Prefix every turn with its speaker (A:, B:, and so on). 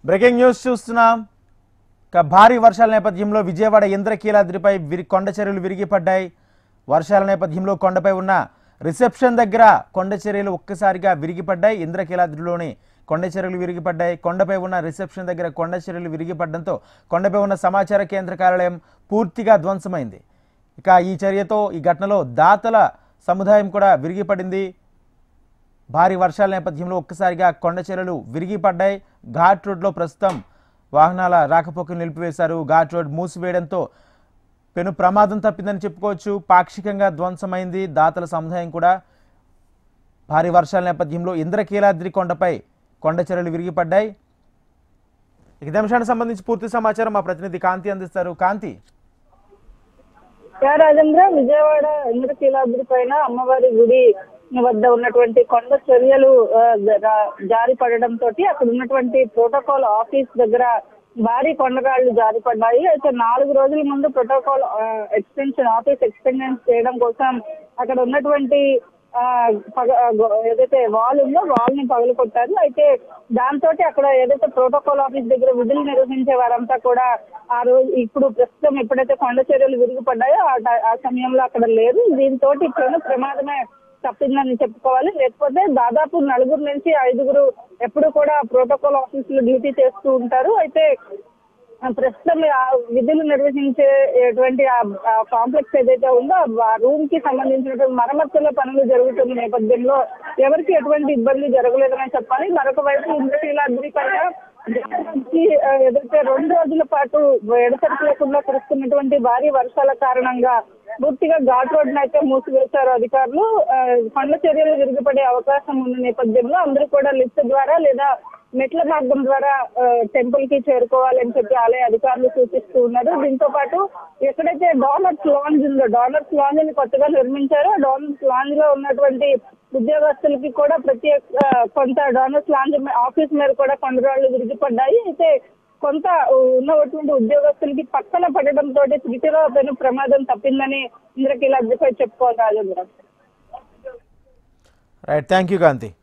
A: breaking news చూస్తున్నాం ఇక భారీ వర్షాల నేపథ్యంలో విజయవాడ ఇంద్రకీలాద్రిపై విరి కొండ చర్యలు విరిగిపడ్డాయి వర్షాల నేపథ్యంలో కొండపై ఉన్న రిసెప్షన్ దగ్గర కొండ చర్యలు ఒక్కసారిగా విరిగిపడ్డాయి ఇంద్రకీలాద్రిలోని కొండ చర్యలు విరిగిపడ్డాయి కొండపై ఉన్న రిసెప్షన్ దగ్గర కొండ చర్యలు విరిగిపడడంతో కొండపై ఉన్న సమాచార కేంద్ర కార్యాలయం పూర్తిగా ధ్వంసమైంది ఇక ఈ చర్యతో ఈ ఘటనలో దాతల సముదాయం కూడా విరిగిపడింది భారీ వర్షాల నేపథ్యంలో ఒక్కసారిగా కొండ చర్యలు విరిగిపడ్డాయి ఘాట్ రోడ్లో ప్రస్తుతం వాహనాల రాకపోకలు నిలిపివేశారు ఘాట్ రోడ్ మూసివేయడంతో పెను ప్రమాదం తప్పిందని చెప్పుకోవచ్చు పాక్షికంగా ధ్వంసమైంది దాతల సముదాయం కూడా భారీ వర్షాల నేపథ్యంలో ఇంద్రకీలాద్రి కొండపై కొండ చర్యలు విరిగిపడ్డాయి ఇక ఇదే అంశానికి సంబంధించి పూర్తి సమాచారం మా ప్రతినిధి కాంతి అందిస్తారు కాంతి
B: యా రాజేంద్ర విజయవాడ ఇంద్రకీలాద్రి పైన అమ్మవారి గుడి వద్ద ఉన్నటువంటి కొండ చర్యలు ఆ, జా- జారి పడడం తోటి అక్కడ ఉన్నటువంటి ప్రోటోకాల్ ఆఫీస్ దగ్గర భారీ కొండగాళ్లు జారి పడ్డాయి అయితే నాలుగు రోజుల ముందు ప్రోటోకాల్ ఎక్స్టెన్షన్ ఆఫీస్ ఎక్స్టెన్షన్ చేయడం కోసం అక్కడ ఉన్నటువంటి ఆ, పగ- ఆ, గో- ఏదైతే వాల్ ఉందో వాల్ ని పగలు కొట్టారు అయితే దాంతో అక్కడ ఏదైతే ప్రోటోకాల్ ఆఫీస్ దగ్గర విధులు నిర్వహించే వారంతా కూడా ఆ రోజు ఇప్పుడు ప్రస్తుతం ఎప్పుడైతే కొండ చర్యలు విరిగిపడ్డాయో ఆ ట- ఆ సమయంలో అక్కడ లేరు దీంతో పెను ప్రమాదమే తప్పిందని చెప్పుకోవాలి లేకపోతే దాదాపు నలుగురు నుంచి ఐదుగురు ఎప్పుడు కూడా ప్రోటోకాల్ ఆఫీస్ లో డ్యూటీ చేస్తూ ఉంటారు అయితే ఆ ప్రస్తుతం ఆ విధులు నిర్వహించేటువంటి ఆ కాంప్లెక్స్ ఏదైతే ఉందో ఆ రూమ్ కి సంబంధించినటువంటి మరమ్మతుల పనులు జరుగుతున్న నేపథ్యంలో ఎవరికి ఎటువంటి ఇబ్బంది జరగలేదని చెప్పాలి మరొక వైపు ఇంద్రశీలాద్రి పైన జనానికి, ఆ, ఏదైతే రెండు రోజుల పాటు ఎడతెరపు లేకుండా కురుస్తున్నటువంటి భారీ వర్షాల కారణంగా పూర్తిగా ఘాట్ రోడ్ అయితే మూసివేశారు అధికారులు ఆ, కొండ చర్యలు విరిగిపడే అవకాశం ఉన్న నేపథ్యంలో అందరూ కూడా లిఫ్ట్ ద్వారా లేదా మెట్ల మార్గం ద్వారా టెంపుల్ కి చేరుకోవాలని చెప్పి ఆలయ అధికారులు సూచిస్తూ ఉన్నారు దీంతో పాటు ఎక్కడైతే డోనర్స్ లాంజ్ ఉందో డోనర్స్ లాంజ్ ని కొత్తగా నిర్మించారో డోనర్స్ లాంజ్ లో ఉన్నటువంటి ఉద్యోగస్తులకి కూడా ప్రత్యేక ఆ, కొంత డోనర్స్ లాంజ్ ఆఫీస్ మీద కూడా కొండరాళ్లు విరిగిపడ్డాయి అయితే కొంత ఉన్నటువంటి ఉద్యోగస్తులకి పక్కన పడడం తోటి త్రిటిలో పెను ప్రమాదం తప్పిందని ఇంద్రకీలాద్రిపై చెప్పుకోవాలి Rajendra
A: right thank you Kanthi